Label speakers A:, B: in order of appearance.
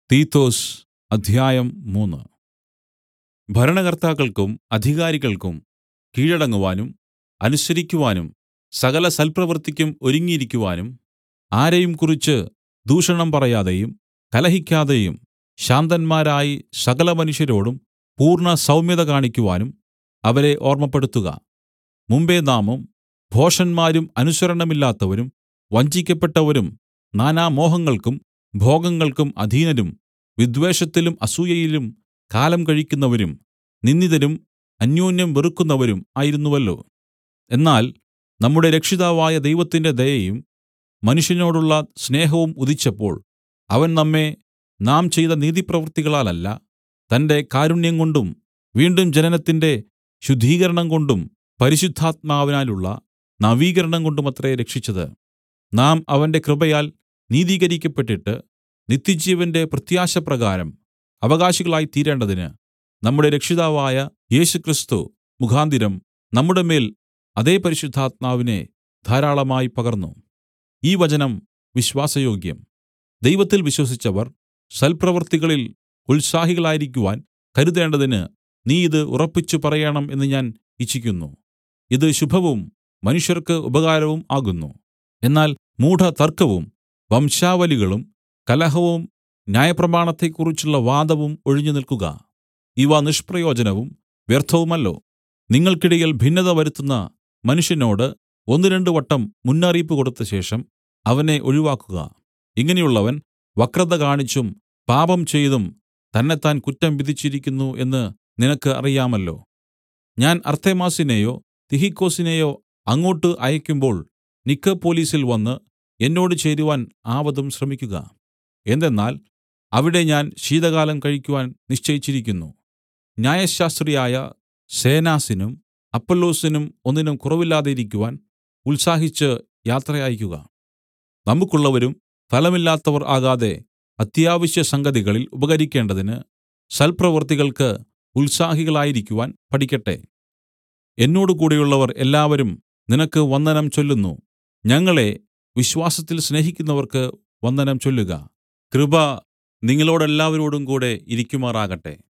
A: തീത്തൊസ് അദ്ധ്യായം മൂന്ന് ഭരണകർത്താക്കൾക്കും അധികാരികൾക്കും കീഴടങ്ങുവാനും അനുസരിക്കുവാനും സകല സൽപ്രവൃത്തിക്കും ഒരുങ്ങിയിരിക്കുവാനും ആരെയും കുറിച്ച് ദൂഷണം പറയാതെയും കലഹിക്കാതെയും ശാന്തന്മാരായി സകലമനുഷ്യരോടും പൂർണ്ണ സൗമ്യത കാണിക്കുവാനും അവരെ ഓർമ്മപ്പെടുത്തുക മുമ്പെ നാമും ഭോഷന്മാരും അനുസരണമില്ലാത്തവരും വഞ്ചിക്കപ്പെട്ടവരും നാനാമോഹങ്ങൾക്കും ഭോഗങ്ങൾക്കും അധീനരും വിദ്വേഷത്തിലും അസൂയയിലും കാലം കഴിക്കുന്നവരും നിന്ദിതരും അന്യോന്യം വെറുക്കുന്നവരും ആയിരുന്നുവല്ലോ എന്നാൽ നമ്മുടെ രക്ഷിതാവായ ദൈവത്തിന്റെ ദയയും മനുഷ്യനോടുള്ള സ്നേഹവും ഉദിച്ചപ്പോൾ അവൻ നമ്മെ നാം ചെയ്ത നീതിപ്രവൃത്തികളാലല്ല തന്റെ കാരുണ്യംകൊണ്ടും വീണ്ടും ജനനത്തിന്റെ ശുദ്ധീകരണംകൊണ്ടും പരിശുദ്ധാത്മാവിനാലുള്ള നവീകരണം കൊണ്ടുമത്രേ രക്ഷിച്ചത് നാം അവന്റെ കൃപയാൽ നീതീകരിക്കപ്പെട്ടിട്ട് നിത്യജീവന്റെ പ്രത്യാശപ്രകാരം അവകാശികളായി തീരേണ്ടതിന് നമ്മുടെ രക്ഷിതാവായ യേശുക്രിസ്തു മുഖാന്തരം നമ്മുടെ മേൽ അതേ പരിശുദ്ധാത്മാവിനെ ധാരാളമായി പകർന്നു ഈ വചനം വിശ്വാസയോഗ്യം ദൈവത്തിൽ വിശ്വസിച്ചവർ സൽപ്രവൃത്തികളിൽ ഉത്സാഹികളായിരിക്കുവാൻ കരുതേണ്ടതിന് നീ ഇത് ഉറപ്പിച്ചു പറയേണം എന്ന് ഞാൻ ഇച്ഛിക്കുന്നു ഇത് ശുഭവും മനുഷ്യർക്ക് ഉപകാരവും ആകുന്നു എന്നാൽ മൂഢതർക്കവും വംശാവലികളും കലഹവും ന്യായപ്രമാണത്തെക്കുറിച്ചുള്ള വാദവും ഒഴിഞ്ഞുനിൽക്കുക ഇവ നിഷ്പ്രയോജനവും വ്യർത്ഥവുമല്ലോ നിങ്ങൾക്കിടയിൽ ഭിന്നത വരുത്തുന്ന മനുഷ്യനോട് ഒന്ന് രണ്ട് വട്ടം മുന്നറിയിപ്പ് കൊടുത്ത ശേഷം അവനെ ഒഴിവാക്കുക ഇങ്ങനെയുള്ളവൻ വക്രത കാണിച്ചും പാപം ചെയ്തും തന്നെത്താൻ കുറ്റം വിധിച്ചിരിക്കുന്നു എന്ന് നിനക്ക് അറിയാമല്ലോ ഞാൻ അർത്തെമാസിനെയോ തിഹിക്കൊസിനെയോ അങ്ങോട്ട് അയയ്ക്കുമ്പോൾ നിക്കൊപ്പൊലിസിൽ വന്ന് എന്നോട് ചേരുവാൻ ആവതും ശ്രമിക്കുക എന്തെന്നാൽ അവിടെ ഞാൻ ശീതകാലം കഴിക്കുവാൻ നിശ്ചയിച്ചിരിക്കുന്നു ന്യായശാസ്ത്രിയായ സേനാസിനും അപ്പൊല്ലോസിനും ഒന്നിനും കുറവില്ലാതിരിക്കുവാൻ ഉത്സാഹിച്ച് യാത്ര അയക്കുക നമുക്കുള്ളവരും ഫലമില്ലാത്തവർ ആകാതെ അത്യാവശ്യ സംഗതികളിൽ ഉപകരിക്കേണ്ടതിന് സൽപ്രവൃത്തികൾക്ക് ഉത്സാഹികളായിരിക്കുവാൻ പഠിക്കട്ടെ എന്നോട് കൂടെയുള്ളവർ എല്ലാവരും നിനക്ക് വന്ദനം ചൊല്ലുന്നു ഞങ്ങളെ വിശ്വാസത്തിൽ സ്നേഹിക്കുന്നവർക്ക് വന്ദനം ചൊല്ലുക കൃപ നിങ്ങളോടെല്ലാവരോടും കൂടെ ഇരിക്കുമാറാകട്ടെ